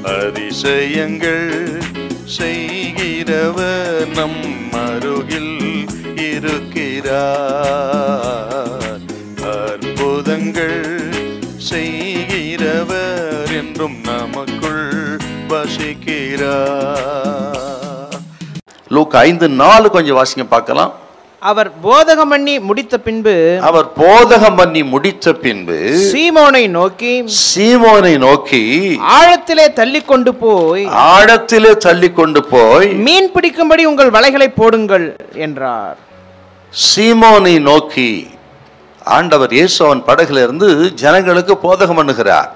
அதிசயங்கள் செய்கிறவர் நம் அருகில் இருக்கிறார் அற்புதங்கள் செய்கிறவர் என்றும் நமக்குள் வசிக்கிறார் லூக் ஐந்து நாலு கொஞ்சம் வாசிங்க பார்க்கலாம் அவர் போதகம் பண்ணி முடித்த பின்பு அவர் போதகம் பண்ணி முடித்த பின்பு சீமோனை நோக்கி சீமோனை நோக்கி ஆழத்திலே தள்ளி கொண்டு போய் ஆழத்திலே தள்ளி கொண்டு போய் மீன் பிடிக்கும்படி உங்கள் வலைகளை போடுங்கள் என்றார் சீமோனை நோக்கி ஆண்டவர் இயேசு அவன் படகுல இருந்து ஜனங்களுக்கு போதகம் பண்ணுகிறார்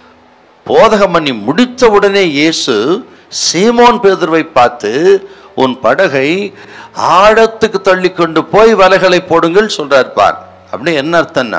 போதகம் பண்ணி முடித்த உடனே இயேசு சீமோன் பேதுருவை பார்த்து உன் படகை ஆழத்துக்கு தள்ளி கொண்டு போய் வலைகளை போடுங்கள் சொல்றார் பார் அப்படி என்ன அர்த்தம்னா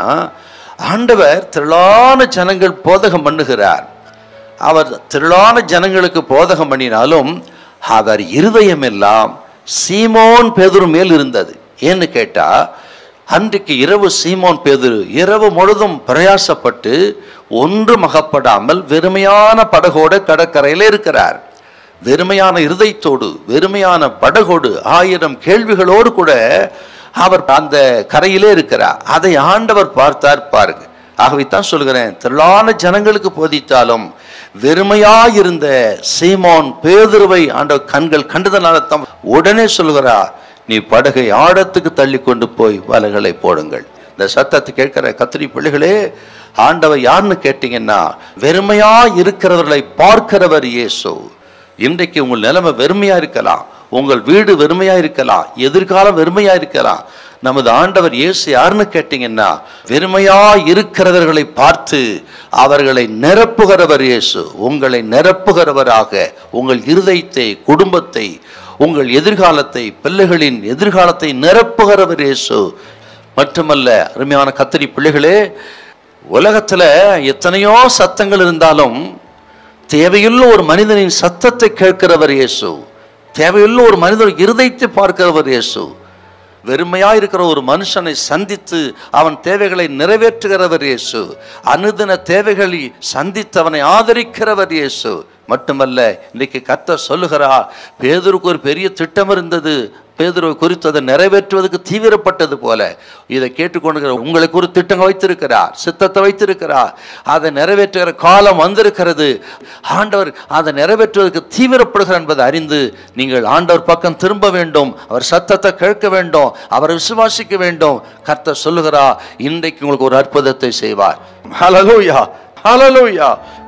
ஆண்டவர் திரளான ஜனங்கள் போதகம் பண்ணுகிறார் அவர் திரளான ஜனங்களுக்கு போதகம் பண்ணினாலும் அவர் இருதயம் எல்லாம் சீமோன் பேதுரு மேல் இருந்தது ஏன்னு கேட்டா அன்றைக்கு இரவு சீமோன் பேதுரு இரவு முழுதும் பிரயாசப்பட்டு ஒன்றும் அகப்படாமல் வெறுமையான படகோட கடற்கரையில் இருக்கிறார் வெறுமையான இருதயத்தோடு வெறுமையான படகோடு ஆயிரம் கேள்விகளோடு கூட அவர் அந்த கரையிலே இருக்கிறார் அதை ஆண்டவர் பார்த்தார் பாருங்க ஆகவே தான் சொல்கிறேன் திரளான ஜனங்களுக்கு போதித்தாலும் வெறுமையாயிருந்த சீமோன் பேதுருவை ஆண்டவர் கண்கள் கண்டதனால தான் உடனே சொல்கிறார் நீ படகை ஆழத்துக்கு தள்ளி கொண்டு போய் வலைகளை போடுங்கள் இந்த சத்தத்தை கேட்கிற கத்திரி பிள்ளைகளே ஆண்டவர் யாருன்னு கேட்டீங்கன்னா வெறுமையா இருக்கிறவர்களை பார்க்கிறவர் இயேசு இன்றைக்கு உங்கள் நிலைமை வெறுமையா இருக்கலாம் உங்கள் வீடு வெறுமையா இருக்கலாம் எதிர்காலம் வெறுமையா இருக்கலாம் நமது ஆண்டவர் இயேசு யாருன்னு கேட்டீங்கன்னா வெறுமையா இருக்கிறவர்களை பார்த்து அவர்களை நிரப்புகிறவர் இயேசு உங்களை நிரப்புகிறவராக உங்கள் இருதயத்தை குடும்பத்தை உங்கள் எதிர்காலத்தை பிள்ளைகளின் எதிர்காலத்தை நிரப்புகிறவர் இயேசு மட்டுமல்ல அருமையான கத்திரி பிள்ளைகளே உலகத்துல எத்தனையோ சத்தங்கள் இருந்தாலும் தேவையுள்ள ஒரு மனிதனின் சத்தத்தை கேட்கிறவர் இயேசு தேவையுள்ள ஒரு மனிதன் இருதயத்தை பார்க்கிறவர் இயேசு வெறுமையா இருக்கிற ஒரு மனுஷனை சந்தித்து அவன் தேவைகளை நிறைவேற்றுகிறவர் இயேசு அனுதின தேவைகளை சந்தித்து அவனை ஆதரிக்கிறவர் இயேசு மட்டுமல்ல இன்னைக்கு கத்த சொல்லுகிறார் பேதுருக்கு ஒரு பெரிய திட்டம் இருந்தது பேதுருவை குறித்து அதை நிறைவேற்றுவதற்கு தீவிரப்பட்டது போல இதை கேட்டுக்கொண்டு உங்களுக்கு ஒரு திட்டம் வைத்திருக்கிறார் சித்தத்தை வைத்திருக்கிறார் அதை நிறைவேற்றுகிற காலம் வந்திருக்கிறது ஆண்டவர் அதை நிறைவேற்றுவதற்கு தீவிரப்படுகிறார் என்பதை அறிந்து நீங்கள் ஆண்டவர் பக்கம் திரும்ப வேண்டும் அவர் சத்தத்தை கேட்க வேண்டும் அவரை விசுவாசிக்க வேண்டும் கர்த்தர் சொல்லுகிறார் இன்றைக்கு உங்களுக்கு ஒரு அற்புதத்தை செய்வார் ஹalleluya ஹalleluya